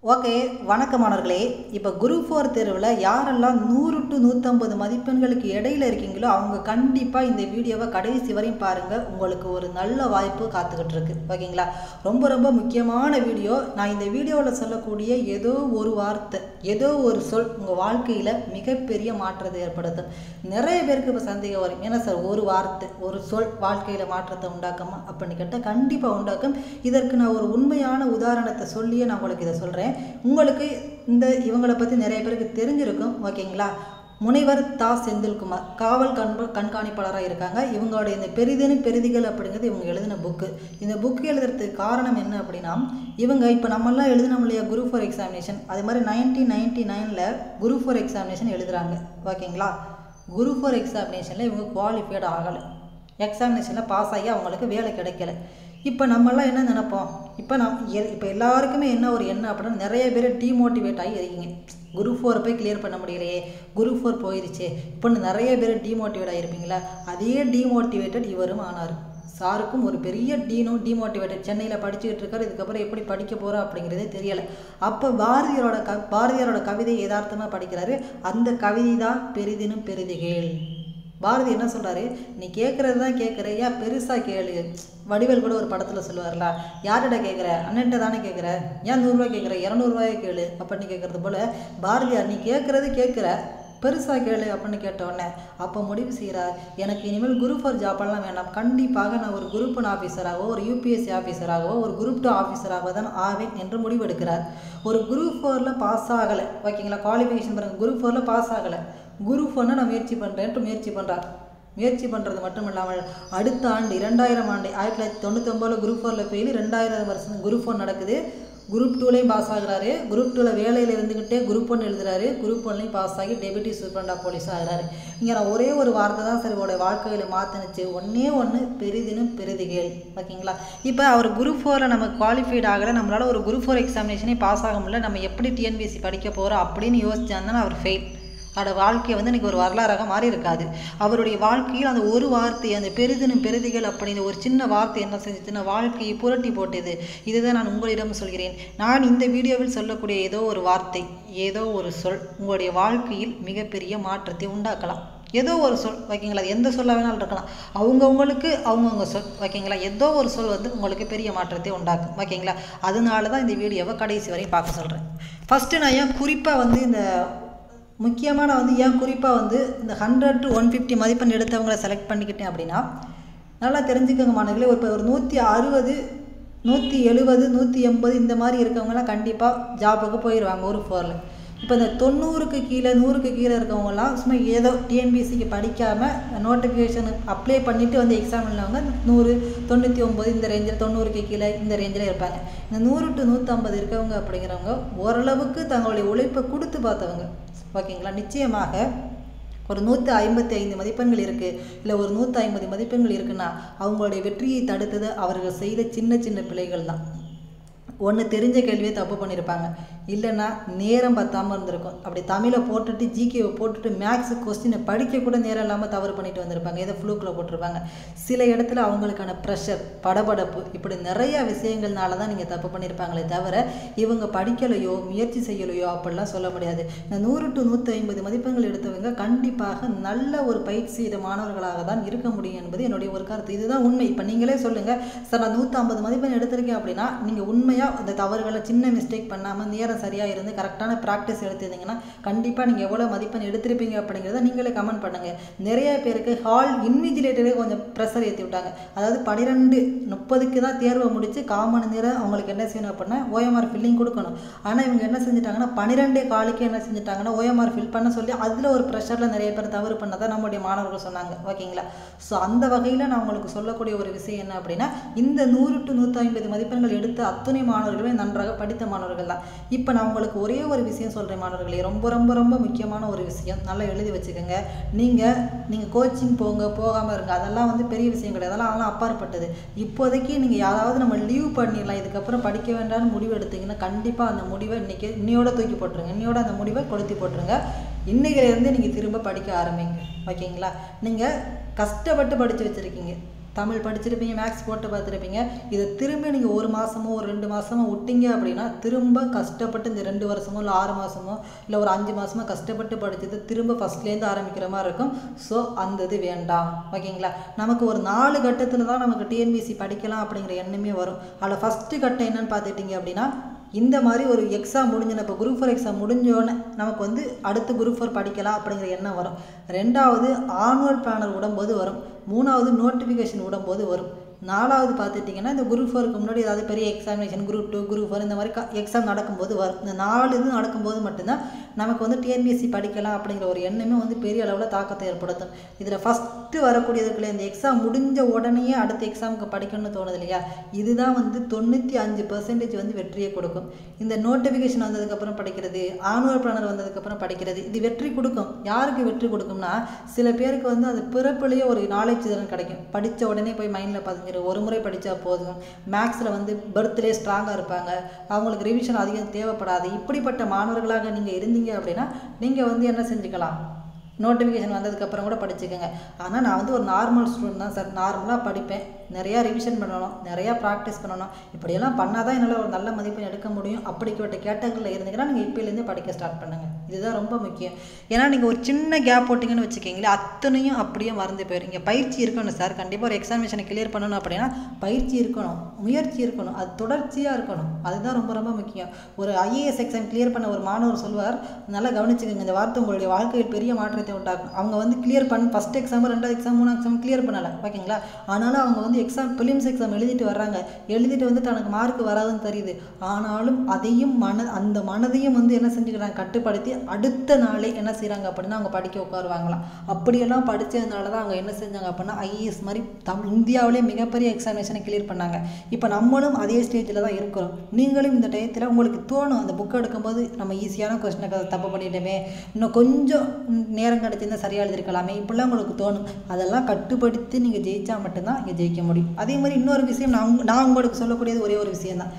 okay வணக்கம் மாணவர்களே இப்போ குரூப் ஃபோர் தேர்வில் யாரெல்லாம் நூறு டு நூற்றம்பது மதிப்பெண்களுக்கு இடையில இருக்கீங்களோ அவங்க கண்டிப்பாக இந்த வீடியோவை கடைசி வரையும் பாருங்கள் உங்களுக்கு ஒரு நல்ல வாய்ப்பு காத்துக்கிட்டு இருக்கு ஓகேங்களா ரொம்ப ரொம்ப முக்கியமான வீடியோ நான் இந்த வீடியோவில் சொல்லக்கூடிய ஏதோ ஒரு வார்த்தை ஏதோ ஒரு சொல் உங்கள் வாழ்க்கையில் மிகப்பெரிய மாற்றத்தை ஏற்படுத்தும் நிறைய பேருக்கு இப்போ சந்தேகம் வரும் ஏன்னா சார் ஒரு வார்த்தை ஒரு சொல் வாழ்க்கையில் மாற்றத்தை உண்டாக்குமா அப்படின்னு கேட்டால் கண்டிப்பாக உண்டாக்கும் இதற்கு நான் ஒரு உண்மையான உதாரணத்தை சொல்லியே நான் உங்களுக்கு இதை சொல்கிறேன் உங்களுக்கு இந்த இவங்களை பற்றி நிறைய பேருக்கு தெரிஞ்சிருக்கும் ஓகேங்களா முனைவர் தா செந்தில்குமார் காவல் கண்ப கண்காணிப்பாளராக இருக்காங்க இவங்களுடைய இந்த பெரிதினும் பெரிதிகள் அப்படிங்கிறது இவங்க எழுதின புக்கு இந்த புக்கு எழுதுறதுக்கு காரணம் என்ன அப்படின்னா இவங்க இப்போ நம்மெல்லாம் எழுதினோம் இல்லையா குரூப் ஃபோர் எக்ஸாமினேஷன் அது மாதிரி நைன்டீன் நைன்டி நைனில் குரூப் ஃபோர் எக்ஸாமினேஷன் எழுதுகிறாங்க ஓகேங்களா குரூப் ஃபோர் எக்ஸாமினேஷனில் இவங்க குவாலிஃபைடு ஆகலை எக்ஸாமினேஷனில் பாஸ் ஆகி அவங்களுக்கு வேலை கிடைக்கல இப்போ நம்மெல்லாம் என்ன நினைப்போம் இப்போ நம் எ- இப்போ எல்லாருக்குமே என்ன ஒரு எண்ணம் அப்படின்னா நிறைய பேர் டீமோட்டிவேட் ஆகி இருக்கீங்க குரூப் ஃபோரை போய் கிளியர் பண்ண முடியலையே குரூப் ஃபோர் போயிருச்சே இப்போன்னு நிறைய பேர் டீமோட்டிவேட் ஆகிருப்பீங்களா அதே டீமோட்டிவேட்டட் இவரும் ஆனார் சாருக்கும் ஒரு பெரிய டீனும் டீமோட்டிவேட்டட் சென்னையில் படிச்சுக்கிட்டு இருக்காரு இதுக்கப்புறம் எப்படி படிக்க போகிறோம் அப்படிங்கிறதே தெரியலை அப்போ பாரதியாரோட க பாரதியாரோட கவிதை யதார்த்தமாக படிக்கிறாரு அந்த கவிதை தான் பெரிதினும் பெரிதுகள் பாரதி என்ன சொல்றாரு நீ கேட்குறது தான் கேட்குற ஏன் பெருசாக கேளு வடிவேல் கூட ஒரு படத்தில் சொல்லுவார்ல யார்கிட்ட கேட்குற அண்ணன்ட்ட தானே கேட்குற ஏன் நூறுரூவா கேட்குற இரநூறுவாயே கேளு அப்படின்னு கேட்குறது போல் பாரதியார் நீ கேட்குறது கேட்குற பெருசாக கேளு அப்படின்னு கேட்ட உடனே அப்போ முடிவு செய்கிறார் எனக்கு இனிமேல் குரூப் ஃபோர் ஜாப்பெல்லாம் வேண்டாம் கண்டிப்பாக நான் ஒரு குரூப் ஒன் ஆஃபீஸராகவோ ஒரு யூபிஎஸ்சி ஆஃபீஸராகவோ ஒரு குரூப் டூ ஆஃபீஸராகவோ தான் ஆவேன் என்று முடிவெடுக்கிறார் ஒரு குரூப் ஃபோரில் பாஸ் ஆகலை ஓகேங்களா குவாலிஃபிகேஷன் பாருங்கள் குரூப் ஃபோரில் பாஸ் ஆகலை குரூப் ஒன்று நான் முயற்சி பண்ணுறேன்ட்டு முயற்சி பண்ணுறார் முயற்சி பண்ணுறது மட்டும் இல்லாமல் அடுத்த ஆண்டு இரண்டாயிரம் ஆண்டு ஆயிரத்தி தொள்ளாயிரத்தி தொண்ணூத்தொம்பதில் குரூப் ஃபோரில் ஃபெயில் ரெண்டாயிரம் வருஷம் குரூப் ஒன் நடக்குது குரூப் டூலையும் பாஸ் ஆகுறாரு குரூப் டூவில் வேலையில் இருந்துக்கிட்டே குரூப் ஒன் எழுதுறாரு குரூப் ஒன்லையும் பாஸ் ஆகி டெபுட்டி சூப்பரண்ட் ஆஃப் போலீஸ் ஆகுறாரு இங்கே நான் ஒரே ஒரு வார்த்தை தான் சார் இவருடைய வாழ்க்கையில் மாற்றினுச்சு ஒன்றே ஒன்று பெரிதினும் பெரிதுகேள் ஓகேங்களா இப்போ அவர் குரூப் ஃபோரில் நம்ம குவாலிஃபைட் ஆகலை நம்மளால் ஒரு குரூப் ஃபோர் எக்ஸாமினேஷனே பாஸ் ஆக முடியல நம்ம எப்படி டிஎன்பிஎஸ்சி படிக்க போகிறோம் அப்படின்னு யோசிச்சாங்கன்னா அவர் ஃபெயில் அவரோட வாழ்க்கையை வந்து இன்றைக்கி ஒரு வரலாறாக மாறி இருக்காது அவருடைய வாழ்க்கையில் அந்த ஒரு வார்த்தை அந்த பெரிதினும் பெரிதிகள் அப்படிங்கிற ஒரு சின்ன வார்த்தை என்ன செஞ்சுச்சுன்னா வாழ்க்கையை புரட்டி போட்டது இதுதான் நான் உங்களிடம் சொல்கிறேன் நான் இந்த வீடியோவில் சொல்லக்கூடிய ஏதோ ஒரு வார்த்தை ஏதோ ஒரு சொல் உங்களுடைய வாழ்க்கையில் மிகப்பெரிய மாற்றத்தை உண்டாக்கலாம் ஏதோ ஒரு சொல் ஓகேங்களா அது எந்த சொல்ல வேணாலும் இருக்கலாம் அவங்கவுங்களுக்கு அவங்கவுங்க சொல் ஓகேங்களா ஏதோ ஒரு சொல் வந்து உங்களுக்கு பெரிய மாற்றத்தை உண்டாக்கும் ஓகேங்களா அதனால தான் இந்த வீடியோவை கடைசி வரையும் பார்க்க சொல்கிறேன் ஃபஸ்ட்டு நான் ஏன் குறிப்பாக வந்து இந்த முக்கியமாக நான் வந்து ஏன் குறிப்பாக வந்து இந்த ஹண்ட்ரட் டு ஒன் ஃபிஃப்டி மதிப்பெண் எடுத்தவங்களை செலக்ட் பண்ணிக்கிட்டேன் அப்படின்னா நல்லா தெரிஞ்சுக்கோங்க மாணவர்களே இப்போ ஒரு நூற்றி அறுபது நூற்றி எழுபது நூற்றி எண்பது இந்த மாதிரி இருக்கவங்கலாம் கண்டிப்பாக ஜாபுக்கு போயிடுவாங்க ஒரு ஃபோரில் இப்போ இந்த தொண்ணூறுக்கு கீழே நூறுக்கு கீழே இருக்கவங்கலாம் சும்மா ஏதோ டிஎன்பிஎஸ்சிக்கு படிக்காமல் நோட்டிஃபிகேஷன் அப்ளை பண்ணிவிட்டு வந்து எக்ஸாம் எழுதினவங்க நூறு தொண்ணூற்றி ஒம்பது இந்த ரேஞ்சில் தொண்ணூறுக்கு கீழே இந்த ரேஞ்சில் இருப்பாங்க இந்த நூறு டு நூற்றம்பது இருக்கவங்க அப்படிங்கிறவங்க ஓரளவுக்கு தங்களுடைய உழைப்பை கொடுத்து பார்த்தவங்க ஓகேங்களா நிச்சயமாக ஒரு நூற்றி ஐம்பத்தி ஐந்து மதிப்பெண்கள் இருக்குது இல்லை ஒரு நூற்றி ஐம்பது மதிப்பெண்கள் இருக்குன்னா அவங்களுடைய வெற்றியை தடுத்தது அவர்கள் செய்த சின்ன சின்ன பிழைகள் தான் ஒன்று தெரிஞ்ச கேள்வியை தப்பு பண்ணியிருப்பாங்க இல்லைன்னா நேரம் பத்தாமல் இருந்திருக்கும் அப்படி தமிழை போட்டுட்டு ஜிகேவை போட்டுட்டு மேக்ஸ் கொஸ்டினை படிக்க கூட நேரம் இல்லாமல் தவறு பண்ணிட்டு வந்திருப்பாங்க ஏதோ ஃப்ளூக்கில் போட்டிருப்பாங்க சில இடத்துல அவங்களுக்கான ப்ரெஷர் படபடப்பு இப்படி நிறைய விஷயங்கள்னால தான் நீங்கள் தப்பு பண்ணியிருப்பாங்களே தவிர இவங்க படிக்கலையோ முயற்சி செய்யலையோ அப்படிலாம் சொல்ல முடியாது இந்த நூறு டு நூற்றி ஐம்பது மதிப்பெண்கள் எடுத்தவங்க கண்டிப்பாக நல்ல ஒரு பயிற்சி செய்த மாணவர்களாக தான் இருக்க முடியும் என்பது என்னுடைய ஒரு கருத்து இதுதான் உண்மை இப்போ நீங்களே சொல்லுங்கள் சார் நான் நூற்றம்பது மதிப்பெண் எடுத்திருக்கேன் அப்படின்னா நீங்கள் உண்மையாக அந்த தவறுகளை சின்ன மிஸ்டேக் பண்ணாமல் நேரம் சரியாக இருந்து கரெக்டான ப்ராக்டிஸ் எடுத்திருந்தீங்கன்னா கண்டிப்பாக நீங்கள் எவ்வளோ மதிப்பெண் எடுத்திருப்பீங்க அப்படிங்கிறத நீங்களே கமெண்ட் பண்ணுங்கள் நிறைய பேருக்கு ஹால் இன்விஜிலேட்டரே கொஞ்சம் ப்ரெஷர் ஏற்றி விட்டாங்க அதாவது பன்னிரெண்டு முப்பதுக்கு தான் தேர்வை முடித்து கால் மணி நேரம் அவங்களுக்கு என்ன செய்யணும் அப்படின்னா ஓஎம்ஆர் ஃபில்லிங் கொடுக்கணும் ஆனால் இவங்க என்ன செஞ்சுட்டாங்கன்னா பன்னிரெண்டே காலுக்கு என்ன செஞ்சுட்டாங்கன்னா ஓஎம்ஆர் ஃபில் பண்ண சொல்லி அதில் ஒரு ப்ரெஷரில் நிறைய பேர் தவறு பண்ணதான் நம்முடைய மாணவர்கள் சொன்னாங்க ஓகேங்களா ஸோ அந்த வகையில் நான் உங்களுக்கு சொல்லக்கூடிய ஒரு விஷயம் என்ன அப்படின்னா இந்த நூறு டு நூற்றி ஐம்பது மதிப்பெண்கள் எடுத்த அத்துணை மாணவர்களுமே நன்றாக படித்த மாணவர்கள் தான் இப்போ நான் உங்களுக்கு ஒரே ஒரு விஷயம் சொல்கிறேன் மாணவர்களே ரொம்ப ரொம்ப ரொம்ப முக்கியமான ஒரு விஷயம் நல்லா எழுதி வச்சுக்கோங்க நீங்கள் நீங்கள் கோச்சிங் போங்க போகாமல் இருங்க அதெல்லாம் வந்து பெரிய விஷயம் கிடையாது அதெல்லாம் அதெல்லாம் அப்பாற்பட்டது இப்போதைக்கு நீங்கள் யாராவது நம்ம லீவ் பண்ணிடலாம் இதுக்கப்புறம் படிக்க வேண்டாம்னு முடிவு எடுத்தீங்கன்னா கண்டிப்பாக அந்த முடிவை இன்றைக்கி இன்னையோட தூக்கி போட்டுருங்க இன்னையோட அந்த முடிவை கொளுத்தி போட்டுருங்க இன்னைக்கிலேருந்து நீங்கள் திரும்ப படிக்க ஆரம்பிங்க ஓகேங்களா நீங்கள் கஷ்டப்பட்டு படித்து வச்சுருக்கீங்க தமிழ் படிச்சிருப்பீங்க மேக்ஸ் போட்டு பார்த்துருப்பீங்க இதை திரும்ப நீங்கள் ஒரு மாதமோ ஒரு ரெண்டு மாதமோ விட்டீங்க அப்படின்னா திரும்ப கஷ்டப்பட்டு இந்த ரெண்டு வருஷமோ இல்லை ஆறு மாதமோ இல்லை ஒரு அஞ்சு மாதமோ கஷ்டப்பட்டு படிச்சது திரும்ப ஃபஸ்ட்லேருந்து ஆரம்பிக்கிற மாதிரி இருக்கும் ஸோ அந்த இது வேண்டாம் ஓகேங்களா நமக்கு ஒரு நாலு கட்டத்தில் தான் நமக்கு டிஎன்பிசி படிக்கலாம் அப்படிங்கிற எண்ணமே வரும் அதில் ஃபஸ்ட்டு கட்டம் என்னன்னு பார்த்துட்டிங்க அப்படின்னா இந்த மாதிரி ஒரு எக்ஸாம் முடிஞ்சன இப்போ குரூப் ஃபோர் எக்ஸாம் முடிஞ்சோடனே நமக்கு வந்து அடுத்து குரூப் ஃபோர் படிக்கலாம் அப்படிங்கிற எண்ணம் வரும் ரெண்டாவது ஆனுவல் பிளானர் விடும்போது வரும் மூணாவது நோட்டிஃபிகேஷன் விடும்போது வரும் நாலாவது பார்த்துட்டிங்கன்னா இந்த குரூப் ஃபோருக்கு முன்னாடி ஏதாவது பெரிய examination group two group four இந்த மாதிரி எக்ஸாம் நடக்கும்போது வரும் இந்த நாலு இது நடக்கும்போது மட்டும்தான் நமக்கு வந்து டிஎன்பிஎஸ்சி படிக்கலாம் அப்படிங்கிற ஒரு எண்ணமே வந்து பெரிய அளவில் தாக்கத்தை ஏற்படுத்தும் இதில் ஃபஸ்ட்டு வரக்கூடியதுக்குள்ள இந்த எக்ஸாம் முடிஞ்ச உடனேயே அடுத்த எக்ஸாமுக்கு படிக்கணும்னு தோணுது இல்லையா இதுதான் வந்து தொண்ணூற்றி அஞ்சு பர்சன்டேஜ் வந்து வெற்றியை கொடுக்கும் இந்த நோட்டிஃபிகேஷன் வந்ததுக்கப்புறம் படிக்கிறது ஆனுவல் பிளானர் வந்ததுக்கப்புறம் படிக்கிறது இது வெற்றி கொடுக்கும் யாருக்கு வெற்றி கொடுக்கும்னா சில பேருக்கு வந்து அது பிறப்பிலேயே ஒரு நாலேஜ் திறன் கிடைக்கும் படித்த உடனே போய் மைண்டில் பதிஞ்சிடும் ஒரு முறை படித்தா போதும் மேக்ஸில் வந்து பர்த்லேயே ஸ்ட்ராங்காக இருப்பாங்க அவங்களுக்கு ரிவிஷன் அதிகம் தேவைப்படாது இப்படிப்பட்ட மாணவர்களாக நீங்கள் இருந்தீங்க அப்படின்னா நீங்கள் வந்து என்ன செஞ்சுக்கலாம் நோட்டிஃபிகேஷன் வந்ததுக்கப்புறம் கூட படிச்சுக்கோங்க ஆனால் நான் வந்து ஒரு நார்மல் ஸ்டூடெண்ட் தான் சார் நார்மலாக படிப்பேன் நிறையா ரிவிஷன் பண்ணணும் நிறையா ப்ராக்டிஸ் பண்ணணும் இப்படியெல்லாம் பண்ணால் தான் என்னால் ஒரு நல்ல மதிப்பெண் எடுக்க முடியும் அப்படிப்பட்ட கேட்டகரியில் இருந்தீங்கன்னா நீங்கள் இப்போலேருந்தே படிக்க ஸ்டார்ட் பண்ணுங்கள் இதுதான் ரொம்ப முக்கியம் ஏன்னா நீங்கள் ஒரு சின்ன கேப் போட்டிங்கன்னு வச்சுக்கிங்களேன் அத்தனையும் அப்படியே மறந்து போயிடும் இங்கே பயிற்சி இருக்கணும் சார் கண்டிப்பாக ஒரு எக்ஸாமினேஷனை கிளியர் பண்ணணும் அப்படின்னா பயிற்சி இருக்கணும் முயற்சி இருக்கணும் அது தொடர்ச்சியாக இருக்கணும் அதுதான் ரொம்ப ரொம்ப முக்கியம் ஒரு ஐஏஎஸ் எக்ஸாம் கிளியர் பண்ண ஒரு மாணவர் சொல்வார் நல்லா கவனிச்சுக்கோங்க இந்த வார்த்தை உங்களுடைய வாழ்க்கையில் பெரிய மாற்றத்தை உண்டாக்கும் அவங்க வந்து கிளியர் பண்ண ஃபஸ்ட் எக்ஸாம் ரெண்டாவது எக்ஸாம் மூணாவது எக்ஸாம் கிளியர் பண்ணலை ஓகேங்களா ஆனாலும் அவங்க வந்து எக்ஸாம் ப்ரிலிம்ஸ் எக்ஸாம் எழுதிட்டு வர்றாங்க எழுதிட்டு வந்து தனக்கு மார்க் வராதுன்னு தெரியுது ஆனாலும் அதையும் மன அந்த மனதையும் வந்து என்ன செஞ்சுக்கிறாங்க கட்டுப்படுத்தி அடுத்த நாளே என்ன செய்கிறாங்க அப்படின்னா அவங்க படிக்க உட்காருவாங்களாம் அப்படியெல்லாம் படித்ததுனால தான் அவங்க என்ன செஞ்சாங்க அப்படின்னா ஐஏஎஸ் மாதிரி தம் இந்தியாவிலே மிகப்பெரிய எக்ஸாமினேஷனை கிளியர் பண்ணாங்க இப்போ நம்மளும் அதே ஸ்டேஜில் தான் இருக்கிறோம் நீங்களும் இந்த டயத்தில் உங்களுக்கு தோணும் அந்த புக்கை எடுக்கும்போது நம்ம ஈஸியான கொஸ்டினை தப்பு பண்ணிட்டோமே இன்னும் கொஞ்சம் நேரம் கிடச்சிருந்தா சரியாக எழுதிருக்கலாமே இப்படிலாம் உங்களுக்கு தோணும் அதெல்லாம் கட்டுப்படுத்தி நீங்கள் ஜெயிச்சா மட்டும்தான் இங்கே ஜெயிக்க முடியும் அதே மாதிரி இன்னொரு விஷயம் நான் உங்க- நான் உங்களுக்கு சொல்லக்கூடியது ஒரே ஒரு விஷயம் தான்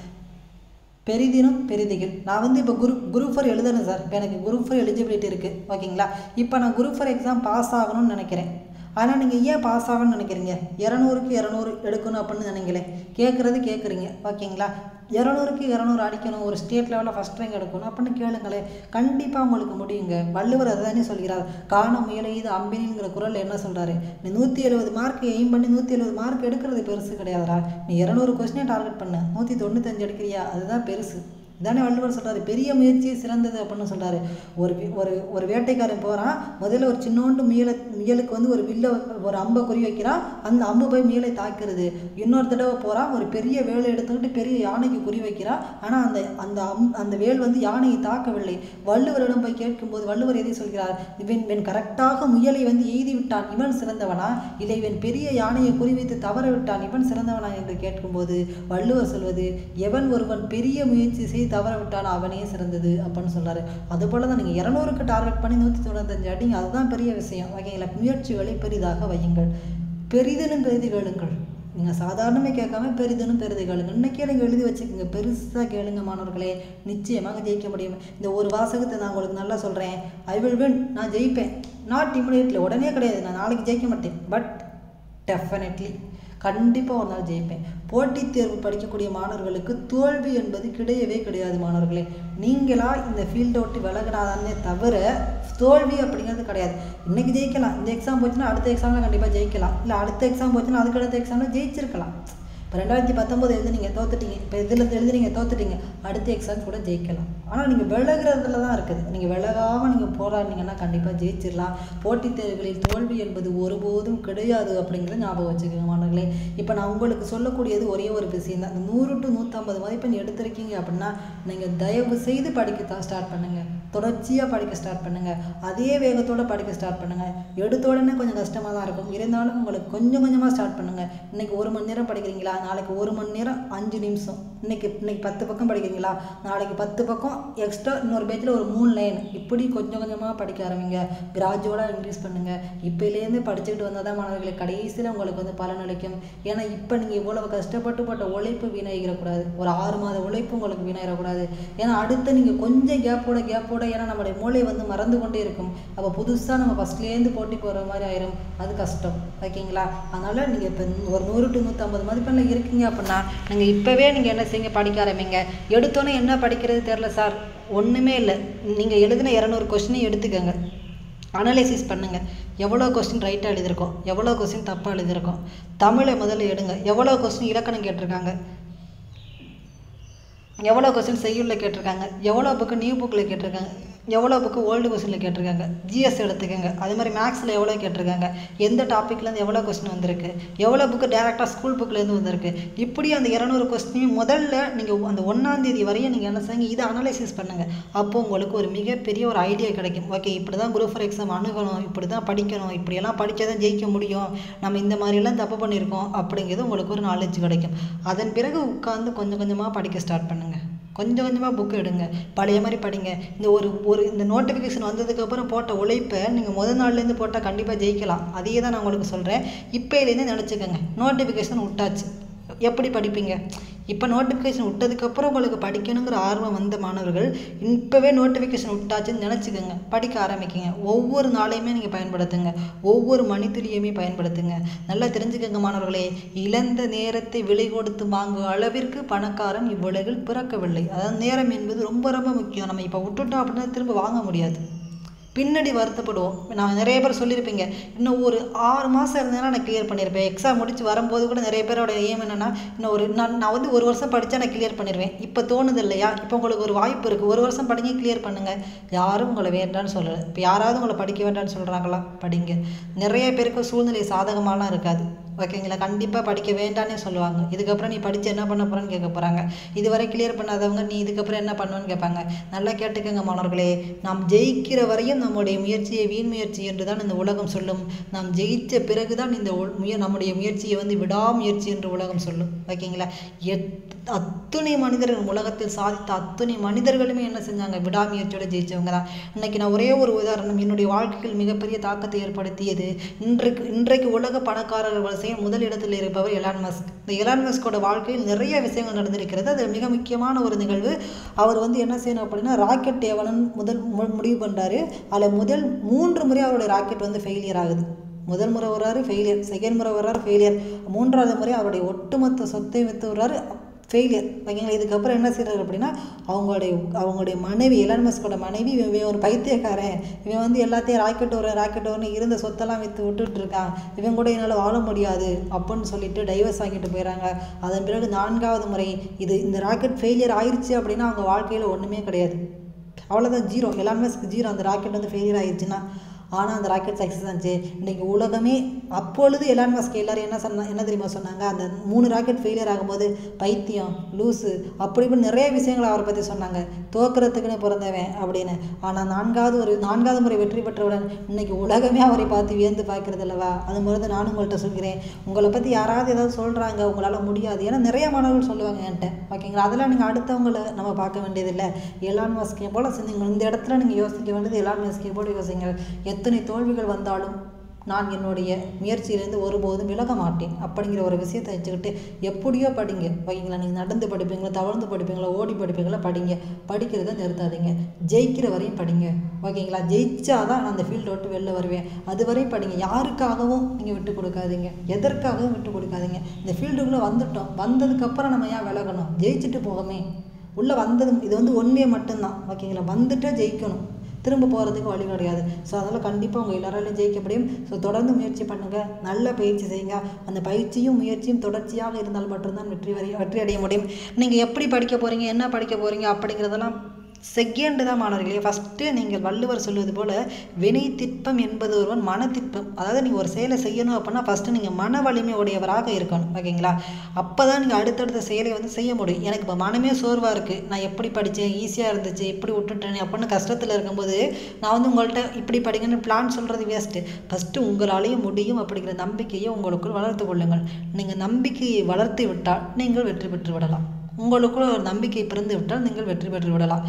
பெரிதினும் பெரிதிகள் நான் வந்து இப்போ குரு குரூப் ஃபோர் எழுதணும் சார் இப்போ எனக்கு குரூப் ஃபோர் எலிஜிபிலிட்டி இருக்குது ஓகேங்களா இப்போ நான் குரூப் ஃபோர் எக்ஸாம் பாஸ் ஆகணும்னு நினைக்கிறேன் ஆனால் நீங்கள் ஏன் பாஸ் ஆகணும்னு நினைக்கிறீங்க இரநூறுக்கு இரநூறு எடுக்கணும் அப்படின்னு நினைங்களே கேட்குறது கேட்குறீங்க ஓகேங்களா இரநூறுக்கு இரநூறு அடிக்கணும் ஒரு ஸ்டேட் லெவலில் ஃபஸ்ட் ரேங்க் எடுக்கணும் அப்படின்னு கேளுங்களேன் கண்டிப்பாக உங்களுக்கு முடியுங்க வள்ளுவர் அதுதானே சொல்கிறார் காண முயலை இது அம்பினிங்கிற குரல் என்ன சொல்கிறாரு நீ நூற்றி எழுபது மார்க் எய்ம் பண்ணி நூற்றி எழுபது மார்க் எடுக்கிறது பெருசு கிடையாதுடா நீ இரநூறு கொஸ்டினே டார்கெட் பண்ண நூற்றி தொண்ணூத்தஞ்சு எடுக்கிறியா அதுதான் பெருசு இதானே வள்ளுவர் சொல்றாரு பெரிய முயற்சி சிறந்தது அப்படின்னு சொல்றாரு ஒரு வி- ஒரு ஒரு வேட்டைக்காரன் போறான் முதல்ல ஒரு சின்னோண்டு முயலை முயலுக்கு வந்து ஒரு வில்ல ஒரு அம்பை குறி வைக்கிறான் அந்த அம்பு போய் முயலை தாக்குறது இன்னொரு தடவை போறான் ஒரு பெரிய வேலை எடுத்துக்கிட்டு பெரிய யானைக்கு குறி வைக்கிறான் ஆனா அந்த அந்த அம் அந்த வேல் வந்து யானையை தாக்கவில்லை வள்ளுவரிடம் போய் கேட்கும்போது வள்ளுவர் எதை சொல்கிறார் இவன் இவன் கரெக்டாக முயலை வந்து எய்தி விட்டான் இவன் சிறந்தவனா இல்லை இவன் பெரிய யானையை குறிவைத்து தவற விட்டான் இவன் சிறந்தவனா என்று கேட்கும்போது வள்ளுவர் சொல்வது எவன் ஒருவன் பெரிய முயற்சி செய்து தவற விட்டான் அவனே சிறந்தது அப்படின்னு சொல்றாரு அதுபோல தான் நீங்கள் இரநூறுக்கு டார்கெட் பண்ணி நூற்றி தொண்ணூத்தஞ்சு அடிங்க அதுதான் பெரிய விஷயம் ஓகேங்களா முயற்சிகளை பெரிதாக வையுங்கள் பெரிதனும் பெரிது கேளுங்கள் நீங்கள் சாதாரணமே கேட்காம பெரிதனும் பெரிது கேளுங்க இன்னைக்கே நீங்கள் எழுதி வச்சுக்கோங்க பெருசாக கேளுங்க மாணவர்களே நிச்சயமாக ஜெயிக்க முடியும் இந்த ஒரு வாசகத்தை நான் உங்களுக்கு நல்லா சொல்கிறேன் ஐ வில் win நான் ஜெயிப்பேன் நாட் இமிடியேட்லி உடனே கிடையாது நான் நாளைக்கு ஜெயிக்க மாட்டேன் பட் டெஃபினெட்லி கண்டிப்பாக ஒரு நாள் ஜெயிப்பேன் போட்டித் தேர்வு படிக்கக்கூடிய மாணவர்களுக்கு தோல்வி என்பது கிடையவே கிடையாது மாணவர்களே நீங்களா இந்த ஃபீல்டை விட்டு விலகினாதானே தவிர தோல்வி அப்படிங்கிறது கிடையாது இன்னைக்கு ஜெயிக்கலாம் இந்த எக்ஸாம் போச்சுன்னா அடுத்த எக்ஸாமில் கண்டிப்பாக ஜெயிக்கலாம் இல்லை அடுத்த எக்ஸாம் போச்சுன்னா அதுக்கு அடுத்த எக்ஸாமில் ஜெயிச்சிருக்கலாம் இப்போ ரெண்டாயிரத்தி பத்தொம்போது எழுதுனீங்க தோத்துட்டீங்க இப்போ இதில் எழுதுனீங்க தோத்துட்டீங்க அடுத்த எக்ஸாம் கூட ஜெயிக்கலாம் ஆனால் நீங்கள் விலகுறதுல தான் இருக்குது நீங்கள் விலகாமல் நீங்கள் போராடினீங்கன்னா கண்டிப்பாக ஜெயிச்சிடலாம் போட்டித் தேர்வுகளில் தோல்வி என்பது ஒருபோதும் கிடையாது அப்படிங்கிறத ஞாபகம் வச்சுக்கோங்க மாணவர்களே இப்போ நான் உங்களுக்கு சொல்லக்கூடியது ஒரே ஒரு விஷயம் தான் இந்த நூறு டு நூற்றம்பது மதிப்பெண் எடுத்திருக்கீங்க அப்படின்னா நீங்கள் தயவு செய்து படிக்க தான் ஸ்டார்ட் பண்ணுங்கள் தொடர்ச்சியாக படிக்க ஸ்டார்ட் பண்ணுங்கள் அதே வேகத்தோட படிக்க ஸ்டார்ட் பண்ணுங்கள் எடுத்த உடனே கொஞ்சம் கஷ்டமாக தான் இருக்கும் இருந்தாலும் உங்களுக்கு கொஞ்சம் கொஞ்சமாக ஸ்டார்ட் பண்ணுங்கள் இன்னைக்கு ஒரு மணி நேரம் படிக்கிறீங்களா நாளைக்கு ஒரு மணி நேரம் அஞ்சு நிமிஷம் இன்னைக்கு இன்னைக்கு பத்து பக்கம் படிக்கிறீங்களா நாளைக்கு பத்து பக்கம் எக்ஸ்ட்ரா இன்னொரு பேஜில் ஒரு மூணு லைன் இப்படி கொஞ்சம் கொஞ்சமாக படிக்க ஆரம்பிங்க கிராஜுவலாக இன்க்ரீஸ் பண்ணுங்கள் இப்போலேருந்து படிச்சுக்கிட்டு வந்தால் தான் மாணவர்களை கடைசியில் உங்களுக்கு வந்து பலன் அளிக்கும் ஏன்னா இப்போ நீங்கள் இவ்வளவு கஷ்டப்பட்டு போட்ட உழைப்பு வீணாகிடக்கூடாது ஒரு ஆறு மாத உழைப்பு உங்களுக்கு வீணாகிடக்கூடாது ஏன்னா அடுத்து நீங்கள் கொஞ்சம் கேப்போட கேப்போட கூட ஏன்னா நம்மளுடைய மூளை வந்து மறந்து கொண்டே இருக்கும் அப்போ புதுசாக நம்ம ஃபஸ்ட்லேருந்து போட்டி போகிற மாதிரி ஆயிரும் அது கஷ்டம் ஓகேங்களா அதனால் நீங்கள் இப்போ ஒரு நூறு டு நூற்றம்பது மதிப்பெண்ணில் இருக்கீங்க அப்படின்னா நீங்கள் இப்போவே நீங்கள் என்ன செய்யுங்க படிக்க ஆரம்பிங்க எடுத்தோன்னே என்ன படிக்கிறது தெரில சார் ஒன்றுமே இல்லை நீங்கள் எழுதின இரநூறு கொஸ்டினையும் எடுத்துக்கோங்க அனலைசிஸ் பண்ணுங்கள் எவ்வளோ கொஸ்டின் ரைட்டாக எழுதியிருக்கோம் எவ்வளோ கொஸ்டின் தப்பாக எழுதியிருக்கோம் தமிழை முதல்ல எடுங்க எவ்வளோ கொஸ்டின் இலக்கணம் கேட்டிருக்காங்க எவ்வளோ கொஸ்டின் செய்யுளில் கேட்டிருக்காங்க எவ்வளோ புக்கு நியூ புக்கில் கேட்டிருக்காங்க எவ்வளோ புக்கு ஓல்டு கொஸ்டினில் கேட்டிருக்காங்க ஜிஎஸ் எடுத்துக்கோங்க அதே மாதிரி மேக்ஸில் எவ்வளோ கேட்டிருக்காங்க எந்த டாப்பிக்லேருந்து எவ்வளோ கொஸ்டின் வந்திருக்கு எவ்வளோ புக்கு டேரெக்டாக ஸ்கூல் புக்லேருந்து வந்திருக்கு இப்படி அந்த இரநூறு கொஸ்டினையும் முதல்ல நீங்கள் அந்த ஒன்றாந்தேதி வரையும் நீங்கள் என்ன செய்யுங்க இதை அனலைசிஸ் பண்ணுங்கள் அப்போது உங்களுக்கு ஒரு மிகப்பெரிய ஒரு ஐடியா கிடைக்கும் ஓகே இப்படி தான் குரூப் ஃபார் எக்ஸாம் அணுகணும் இப்படி தான் படிக்கணும் இப்படியெல்லாம் படித்தா தான் ஜெயிக்க முடியும் நம்ம இந்த மாதிரியெல்லாம் தப்பு பண்ணியிருக்கோம் அப்படிங்கிறது உங்களுக்கு ஒரு நாலேஜ் கிடைக்கும் அதன் பிறகு உட்காந்து கொஞ்சம் கொஞ்சமாக படிக்க ஸ்டார்ட் பண்ணுங்கள் கொஞ்சம் கொஞ்சமாக புக்கு எடுங்க பழைய மாதிரி படிங்க இந்த ஒரு ஒரு இந்த நோட்டிஃபிகேஷன் வந்ததுக்கப்புறம் போட்ட உழைப்பை நீங்கள் முதல் நாள்லேருந்து போட்டால் கண்டிப்பாக ஜெயிக்கலாம் அதையே தான் நான் உங்களுக்கு சொல்கிறேன் இப்போலேருந்து நினச்சிக்கோங்க நோட்டிஃபிகேஷன் விட்டாச்சு எப்படி படிப்பீங்க இப்போ நோட்டிஃபிகேஷன் விட்டதுக்கப்புறம் உங்களுக்கு படிக்கணுங்கிற ஆர்வம் வந்த மாணவர்கள் இப்போவே நோட்டிஃபிகேஷன் விட்டாச்சுன்னு நினச்சிக்கோங்க படிக்க ஆரம்பிக்குங்க ஒவ்வொரு நாளையுமே நீங்கள் பயன்படுத்துங்க ஒவ்வொரு மணித்துளியுமே பயன்படுத்துங்க நல்லா தெரிஞ்சுக்கோங்க மாணவர்களே இழந்த நேரத்தை விலை கொடுத்து வாங்கும் அளவிற்கு பணக்காரன் இவ்வுலகில் பிறக்கவில்லை அதாவது நேரம் என்பது ரொம்ப ரொம்ப முக்கியம் நம்ம இப்போ விட்டுட்டோம் அப்படின்னா திரும்ப வாங்க முடியாது பின்னாடி வருத்தப்படுவோம் நான் நிறைய பேர் சொல்லியிருப்பீங்க இன்னும் ஒரு ஆறு மாதம் இருந்தேன்னா நான் கிளியர் பண்ணியிருப்பேன் எக்ஸாம் முடிச்சு வரும்போது கூட நிறைய பேரோட ஏம் என்னென்னா இன்னும் ஒரு நான் நான் வந்து ஒரு வருஷம் படித்தா நான் கிளியர் பண்ணிடுவேன் இப்போ தோணுது இல்லையா இப்போ உங்களுக்கு ஒரு வாய்ப்பு இருக்குது ஒரு வருஷம் படிங்க கிளியர் பண்ணுங்கள் யாரும் உங்களை வேண்டான்னு சொல்லலை இப்போ யாராவது உங்களை படிக்க வேண்டாம்னு சொல்கிறாங்களா படிங்க நிறைய பேருக்கு சூழ்நிலை சாதகமாலாம் இருக்காது ஓகேங்களா கண்டிப்பாக படிக்க வேண்டாம்னே சொல்லுவாங்க இதுக்கப்புறம் நீ படித்து என்ன பண்ண போகிறேன்னு கேட்க போகிறாங்க இதுவரை கிளியர் பண்ணாதவங்க நீ இதுக்கப்புறம் என்ன பண்ணுவேன்னு கேட்பாங்க நல்லா கேட்டுக்கோங்க மாணவர்களே நாம் ஜெயிக்கிற வரையும் நம்முடைய முயற்சியை வீண் முயற்சி என்று தான் இந்த உலகம் சொல்லும் நாம் ஜெயித்த பிறகு தான் இந்த உ- முய நம்முடைய முயற்சியை வந்து விடாமுயற்சி என்று உலகம் சொல்லும் ஓகேங்களா எத் அத்துணை மனிதர்கள் உலகத்தில் சாதித்த அத்துணை மனிதர்களுமே என்ன செஞ்சாங்க விடாமுயற்சியோட ஜெயிச்சவங்க தான் இன்னைக்கு நான் ஒரே ஒரு உதாரணம் என்னுடைய வாழ்க்கையில் மிகப்பெரிய தாக்கத்தை ஏற்படுத்தியது இன்றைக்கு இன்றைக்கு உலக பணக்காரர்கள் வரிசையில் முதல் இடத்தில் இருப்பவர் எலான் மஸ்க் இந்த எலான் மஸ்கோட வாழ்க்கையில் நிறைய விஷயங்கள் நடந்திருக்கிறது அது மிக முக்கியமான ஒரு நிகழ்வு அவர் வந்து என்ன செய்யணும் அப்படின்னா ராக்கெட் ஏவனன் முதல் மு- முடிவு பண்ணுறாரு அதில் முதல் மூன்று முறை அவருடைய ராக்கெட் வந்து ஃபெயிலியர் ஆகுது முதல் முறை வர்றாரு ஃபெயிலியர் செகண்ட் முறை வர்றாரு ஃபெயிலியர் மூன்றாவது முறை அவருடைய ஒட்டுமொத்த சொத்தை விற்று வர்றாரு ஃபெயிலியர் ஓகேங்களா இதுக்கப்புறம் என்ன செய்கிறாரு அப்படின்னா அவங்களுடைய அவங்களுடைய மனைவி எலான் மஸ்கோட மனைவி இவன் இவன் ஒரு பைத்தியக்காரன் இவன் வந்து எல்லாத்தையும் ராக்கெட் வர ராக்கெட் வரணும் இருந்த சொத்தெல்லாம் விற்று விட்டுட்டு இருக்கான் இவன் கூட என்னால் வாழ முடியாது அப்படின்னு சொல்லிட்டு டைவர்ஸ் வாங்கிட்டு போயிடறாங்க அதன் பிறகு நான்காவது முறை இது இந்த ராக்கெட் ஃபெயிலியர் ஆயிடுச்சு அப்படின்னா அவங்க வாழ்க்கையில் ஒன்றுமே கிடையாது அவ்வளோதான் ஜீரோ எல்லாமே ஜீரோ அந்த ராக்கெட் வந்து ஃபெயிலியர் ஆயிடுச்சுன்னா ஆனால் அந்த ராக்கெட் சக்ஸஸ் ஆச்சு இன்றைக்கி உலகமே அப்பொழுது எலான் மஸ்க் எல்லாரும் என்ன சொன்னா என்ன தெரியுமா சொன்னாங்க அந்த மூணு ராக்கெட் ஃபெயிலியர் ஆகும்போது பைத்தியம் லூஸு அப்படி இப்படி நிறைய விஷயங்களை அவரை பற்றி சொன்னாங்க தோக்குறதுக்குன்னு பிறந்தவன் அப்படின்னு ஆனால் நான்காவது ஒரு நான்காவது முறை வெற்றி பெற்றவுடன் இன்னைக்கு உலகமே அவரை பார்த்து வியந்து பார்க்கறது அல்லவா அது மாதிரி தான் நானும் உங்கள்கிட்ட சொல்கிறேன் உங்களை பற்றி யாராவது ஏதாவது சொல்கிறாங்க உங்களால் முடியாது ஏன்னா நிறைய மாணவர்கள் சொல்லுவாங்க என்கிட்ட ஓகேங்களா அதெல்லாம் நீங்கள் அடுத்தவங்கள நம்ம பார்க்க வேண்டியதில்லை எலான் மஸ்கே போல் சிந்திங்க இந்த இடத்துல நீங்கள் யோசிக்க வேண்டியது எலான் மஸ்கே போல் யோசிங்க எத்தனை தோல்விகள் வந்தாலும் நான் என்னுடைய முயற்சியிலேருந்து ஒருபோதும் விலக மாட்டேன் அப்படிங்கிற ஒரு விஷயத்தை வச்சுக்கிட்டு எப்படியோ படிங்க ஓகேங்களா நீங்கள் நடந்து படிப்பீங்களா தவழ்ந்து படிப்பீங்களா ஓடி படிப்பீங்களா படிங்க படிக்கிறத நிறுத்தாதீங்க ஜெயிக்கிற வரையும் படிங்க ஓகேங்களா ஜெயிச்சாதான் நான் அந்த ஃபீல்டை விட்டு வெளில வருவேன் அது வரையும் படிங்க யாருக்காகவும் நீங்கள் விட்டு கொடுக்காதீங்க எதற்காகவும் விட்டு கொடுக்காதீங்க இந்த ஃபீல்டுக்குள்ளே வந்துட்டோம் வந்ததுக்கப்புறம் நம்ம ஏன் விலகணும் ஜெயிச்சுட்டு போகமே உள்ளே வந்தது இது வந்து ஒன்மையை மட்டும்தான் ஓகேங்களா வந்துட்டே ஜெயிக்கணும் திரும்ப போகிறதுக்கு வழி கிடையாது ஸோ அதனால் கண்டிப்பாக உங்கள் எல்லாராலையும் ஜெயிக்க முடியும் ஸோ தொடர்ந்து முயற்சி பண்ணுங்கள் நல்ல பயிற்சி செய்யுங்க அந்த பயிற்சியும் முயற்சியும் தொடர்ச்சியாக இருந்தால் மட்டும்தான் வெற்றி வரை வெற்றி அடைய முடியும் நீங்கள் எப்படி படிக்க போகிறீங்க என்ன படிக்க போகிறீங்க அப்படிங்கிறதெல்லாம் செகண்ட் தான் மாணவர்களே ஃபஸ்ட்டு நீங்கள் வள்ளுவர் சொல்வது போல் வினை திட்பம் என்பது ஒருவன் மனத்திட்பம் அதாவது நீங்கள் ஒரு செயலை செய்யணும் அப்படின்னா ஃபஸ்ட்டு நீங்கள் மன வலிமை உடையவராக இருக்கணும் ஓகேங்களா அப்போ தான் நீங்கள் அடுத்தடுத்த செயலை வந்து செய்ய முடியும் எனக்கு இப்போ மனமே சோர்வாக இருக்குது நான் எப்படி படித்தேன் ஈஸியாக இருந்துச்சு எப்படி விட்டுட்டேன் அப்படின்னு கஷ்டத்தில் இருக்கும்போது நான் வந்து உங்கள்கிட்ட இப்படி படிங்கன்னு பிளான் சொல்கிறது வேஸ்ட்டு ஃபஸ்ட்டு உங்களாலேயும் முடியும் அப்படிங்கிற நம்பிக்கையை உங்களுக்குள் வளர்த்து கொள்ளுங்கள் நீங்கள் நம்பிக்கையை வளர்த்து விட்டால் நீங்கள் வெற்றி பெற்று விடலாம் உங்களுக்குள்ள ஒரு நம்பிக்கை பிறந்து விட்டால் நீங்கள் வெற்றி பெற்று விடலாம்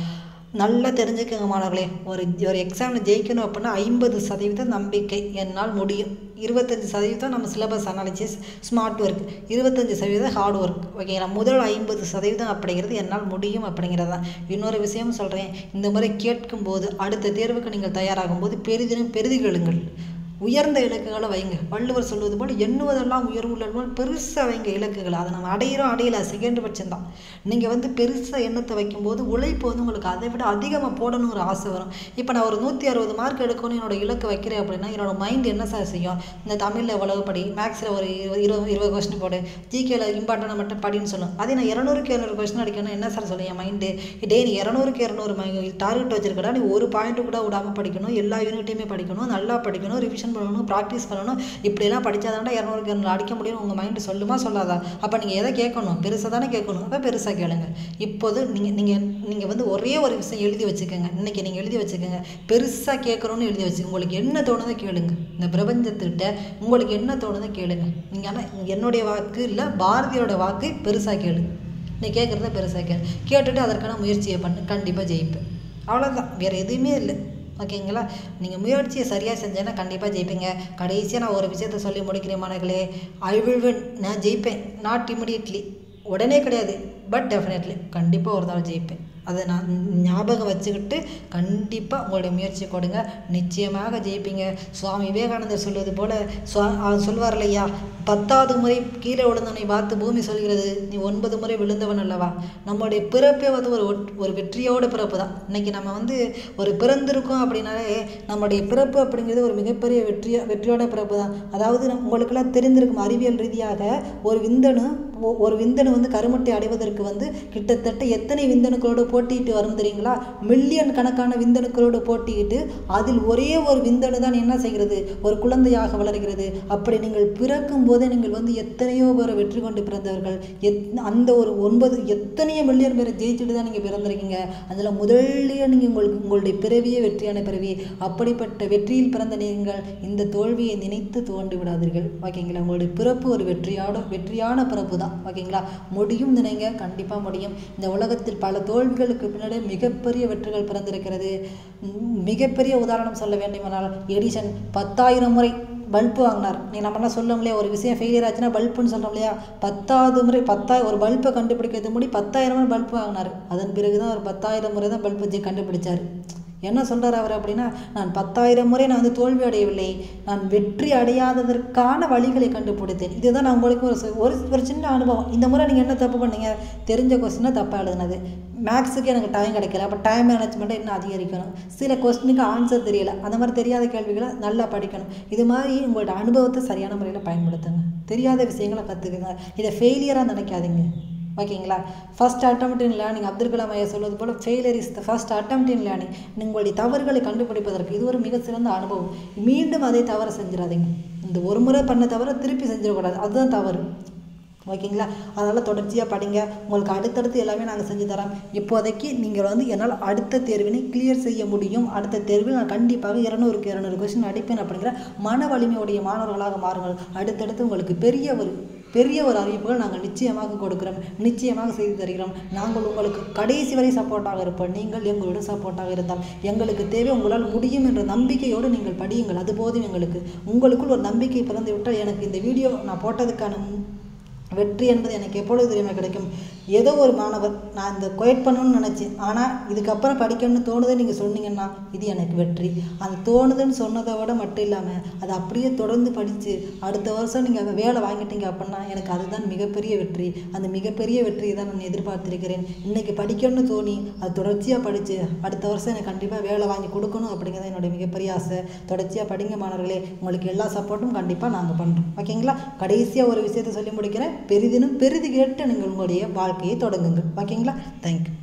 நல்லா தெரிஞ்சுக்கோங்க மாணவர்களே ஒரு ஒரு எக்ஸாமில் ஜெயிக்கணும் அப்படின்னா ஐம்பது சதவீதம் நம்பிக்கை என்னால் முடியும் இருபத்தஞ்சி சதவீதம் நம்ம சிலபஸ் அனாலிசிஸ் ஸ்மார்ட் ஒர்க் இருபத்தஞ்சி சதவீதம் ஹார்ட் ஒர்க் ஓகேங்களா முதல் ஐம்பது சதவீதம் அப்படிங்கிறது என்னால் முடியும் அப்படிங்கிறது தான் இன்னொரு விஷயம் சொல்கிறேன் இந்த முறை கேட்கும்போது அடுத்த தேர்வுக்கு நீங்கள் தயாராகும் போது பெரிதினும் பெரிது கேளுங்கள் உயர்ந்த இலக்குகளை வைங்க வள்ளுவர் சொல்வது போல் எண்ணுவதெல்லாம் உயர்வுள்ள போல் பெருசாக வைங்க இலக்குகளை அதை நம்ம அடையிறோம் அடையல செகண்ட் பட்சம் தான் நீங்கள் வந்து பெருசாக எண்ணத்தை வைக்கும்போது உழைப்பு வந்து உங்களுக்கு அதை விட அதிகமாக போடணுங்கிற ஆசை வரும் இப்போ நான் ஒரு நூற்றி அறுபது மார்க் எடுக்கணும்னு என்னோட இலக்கு வைக்கிறேன் அப்படின்னா என்னோட மைண்ட் என்ன சார் செய்யும் இந்த தமிழில் எவ்வளவு படி மேக்ஸில் ஒரு இருபது இருபது இருபது கொஸ்டின் போடு ஜிகேல இம்பார்ட்டன்ட் மட்டும் படின்னு சொல்லும் அதே நான் இரநூறுக்கு இரநூறு கொஸ்டின் அடிக்கணும் என்ன சார் சொல்லும் என் மைண்டு டே நீ இரநூறுக்கு இரநூறு டார்கெட் வச்சிருக்கடா நீ ஒரு பாயிண்ட் கூட விடாமல் படிக்கணும் எல்லா யூனிட்டையுமே படிக்கணும் நல்லா படிக்கணும் ரிவிஷன் பண்ணணும் ப்ராக்டிஸ் பண்ணணும் இப்படிலாம் படித்தாதாண்டா இரநூறுக்கு இரநூறு அடிக்க முடியும் உங்கள் மைண்டு சொல்லுமா சொல்லாதா அப்போ நீங்கள் எதை கேட்கணும் பெருசாக தானே கேட்கணும் அப்போ பெருசாக கேளுங்க இப்போது நீங்கள் நீங்கள் நீங்கள் வந்து ஒரே ஒரு விஷயம் எழுதி வச்சுக்கோங்க இன்றைக்கி நீங்கள் எழுதி வச்சுக்கோங்க பெருசாக கேட்குறோன்னு எழுதி வச்சுக்கோங்க உங்களுக்கு என்ன தோணுதோ கேளுங்க இந்த பிரபஞ்சத்துக்கிட்ட உங்களுக்கு என்ன தோணுதோ கேளுங்க நீங்கள் ஆனால் என்னுடைய வாக்கு இல்லை பாரதியோட வாக்கு பெருசாக கேளு நீ கேட்குறத பெருசாக கேளு கேட்டுட்டு அதற்கான முயற்சியை பண்ணு கண்டிப்பாக ஜெயிப்பேன் அவ்வளோதான் வேறு எதுவுமே இல்லை ஓகேங்களா நீங்கள் முயற்சியை சரியாக செஞ்சேன்னா கண்டிப்பாக ஜெயிப்பீங்க கடைசியாக நான் ஒரு விஷயத்த சொல்லி முடிக்கிறேன் மாணவர்களே ஐ வில் win நான் ஜெயிப்பேன் நாட் இமிடியட்லி உடனே கிடையாது பட் டெஃபினெட்லி கண்டிப்பாக ஒரு நாள் ஜெயிப்பேன் அதை நான் ஞாபகம் வச்சுக்கிட்டு கண்டிப்பாக உங்களுடைய முயற்சி கொடுங்க நிச்சயமாக ஜெயிப்பீங்க சுவாமி விவேகானந்தர் சொல்வது போல் சுவா அவர் சொல்வார் இல்லையா பத்தாவது முறை கீழே விழுந்தவனை பார்த்து பூமி சொல்கிறது நீ ஒன்பது முறை விழுந்தவன் அல்லவா நம்மளுடைய பிறப்பே வந்து ஒரு ஒட்- ஒரு வெற்றியோட பிறப்பு தான் இன்னைக்கு நம்ம வந்து ஒரு பிறந்திருக்கோம் அப்படின்னாலே நம்மளுடைய பிறப்பு அப்படிங்கிறது ஒரு மிகப்பெரிய வெற்றியா வெற்றியோட பிறப்பு தான் அதாவது நம்ம- உங்களுக்கெல்லாம் தெரிந்திருக்கும் அறிவியல் ரீதியாக ஒரு விந்தணு ஒ- ஒரு விந்தணு வந்து கருமுட்டை அடைவதற்கு வந்து கிட்டத்தட்ட எத்தனை விந்தணுக்களோடு போட்டியிட்டு வரும் தெரியுங்களா மில்லியன் கணக்கான விந்தணுக்களோடு போட்டியிட்டு அதில் ஒரே ஒரு விந்தணு தான் என்ன செய்கிறது ஒரு குழந்தையாக வளர்கிறது அப்படி நீங்கள் பிறக்கும் போதே நீங்கள் வந்து எத்தனையோ பேரை வெற்றி கொண்டு பிறந்தவர்கள் எத் அந்த ஒரு ஒன்பது எத்தனையோ மில்லியன் பேரை ஜெயிச்சுட்டு தான் நீங்கள் பிறந்திருக்கீங்க அதில் முதல்லயே நீங்கள் உங்களுக்கு உங்களுடைய பிறவியே வெற்றியான பிறவி அப்படிப்பட்ட வெற்றியில் பிறந்த நீங்கள் இந்த தோல்வியை நினைத்து தோண்டு விடாதீர்கள் ஓகேங்களா உங்களுடைய பிறப்பு ஒரு வெற்றியோட வெற்றியான பிறப்பு தான் ஓகேங்களா முடியும் நினைங்க கண்டிப்பாக முடியும் இந்த உலகத்தில் பல தோல்விகளுக்கு பின்னாடி மிகப்பெரிய வெற்றிகள் பிறந்திருக்கிறது உம், மிகப்பெரிய உதாரணம் சொல்ல வேண்டுமானால் எடிசன் பத்தாயிரம் முறை பல்பு வாங்கினார் நீ நம்மளாம் சொல்லும் இல்லையா ஒரு விஷயம் ஃபெயிலியர் ஆச்சுன்னா பல்புன்னு சொல்கிறோம் இல்லையா பத்தாவது முறை பத்தாயிரம் ஒரு பல்பை கண்டுபிடிக்கிறது முடி பத்தாயிரம் முறை பல்பு வாங்கினார் அதன் பிறகு தான் ஒரு பத்தாயிரம் முறை தான் பல்பு வச்சு கண்டுபிடிச்சார் என்ன சொல்றாரு அவர் அப்படின்னா நான் பத்தாயிரம் முறை நான் வந்து தோல்வி அடையவில்லை நான் வெற்றி அடையாததற்கான வழிகளை கண்டுபிடித்தேன் இதுதான் நான் உங்களுக்கு ஒரு சொ- ஒரு ஒரு சின்ன அனுபவம் இந்த முறை நீங்கள் என்ன தப்பு பண்ணீங்க தெரிஞ்ச கொஸ்டினை தப்பாக எழுதுனது மேக்ஸுக்கு எனக்கு டைம் கிடைக்கல அப்போ டைம் மேனேஜ்மெண்ட்டை இன்னும் அதிகரிக்கணும் சில கொஸ்டினுக்கு ஆன்சர் தெரியல அந்த மாதிரி தெரியாத கேள்விகளை நல்லா படிக்கணும் இது மாதிரி உங்களோட அனுபவத்தை சரியான முறையில் பயன்படுத்துங்க தெரியாத விஷயங்களை கற்றுக்குங்க இதை ஃபெயிலியராக நினைக்காதீங்க ஓகேங்களா first attempt in learning Abdul Kalam ஐயா சொல்வது போல் failure is the first attempt in learning உங்களுடைய தவறுகளை கண்டுபிடிப்பதற்கு இது ஒரு மிக சிறந்த அனுபவம் மீண்டும் அதே தவறு செஞ்சிடாதீங்க இந்த ஒரு முறை பண்ண தவிர திருப்பி செஞ்சிடக்கூடாது அதுதான் தவறு ஓகேங்களா அதனால் தொடர்ச்சியாக படிங்க உங்களுக்கு அடுத்தடுத்து எல்லாமே நாங்கள் செஞ்சு தரோம் இப்போதைக்கு நீங்கள் வந்து என்னால் அடுத்த தேர்வினை கிளியர் செய்ய முடியும் அடுத்த தேர்வில் நான் கண்டிப்பாக இரநூறுக்கு இரநூறு கொஸ்டின் அடிப்பேன் அப்படிங்கிற மன வலிமையுடைய மாணவர்களாக மாறுங்கள் அடுத்தடுத்து உங்களுக்கு பெரிய ஒரு பெரிய ஒரு அறிவிப்புகள் நாங்கள் நிச்சயமாக கொடுக்கிறோம் நிச்சயமாக செய்து தருகிறோம் நாங்கள் உங்களுக்கு கடைசி வரை சப்போர்ட்டாக இருப்போம் நீங்கள் எங்களுடன் சப்போர்ட்டாக இருந்தால் எங்களுக்கு தேவை உங்களால் முடியும் என்ற நம்பிக்கையோடு நீங்கள் படியுங்கள் அது போதும் எங்களுக்கு உங்களுக்குள் ஒரு நம்பிக்கை பிறந்து விட்டால் எனக்கு இந்த வீடியோ நான் போட்டதுக்கான வெற்றி என்பது எனக்கு எப்பொழுது தெரியுமா கிடைக்கும் ஏதோ ஒரு மாணவர் நான் இந்த கொயட் பண்ணணும்னு நினச்சேன் ஆனால் இதுக்கப்புறம் படிக்கணும்னு தோணுதே நீங்கள் சொன்னீங்கன்னா இது எனக்கு வெற்றி அந்த தோணுதுன்னு சொன்னதை விட மட்டும் இல்லாமல் அதை அப்படியே தொடர்ந்து படித்து அடுத்த வருஷம் நீங்கள் வேலை வாங்கிட்டீங்க அப்படின்னா எனக்கு அதுதான் மிகப்பெரிய வெற்றி அந்த மிகப்பெரிய வெற்றியை தான் நான் எதிர்பார்த்திருக்கிறேன் இன்றைக்கி படிக்கணும்னு தோணி அது தொடர்ச்சியாக படித்து அடுத்த வருஷம் எனக்கு கண்டிப்பாக வேலை வாங்கி கொடுக்கணும் அப்படிங்கிறது என்னுடைய மிகப்பெரிய ஆசை தொடர்ச்சியாக படிங்க மாணவர்களே உங்களுக்கு எல்லா சப்போர்ட்டும் கண்டிப்பாக நாங்கள் பண்ணுறோம் ஓகேங்களா கடைசியாக ஒரு விஷயத்தை சொல்லி முடிக்கிறேன் பெரிதினும் பெரிது கேட்டு நீங்கள் உங்களுடைய வாழ்க்கையை தொடங்குங்கள் ஓகேங்களா தேங்க்யூ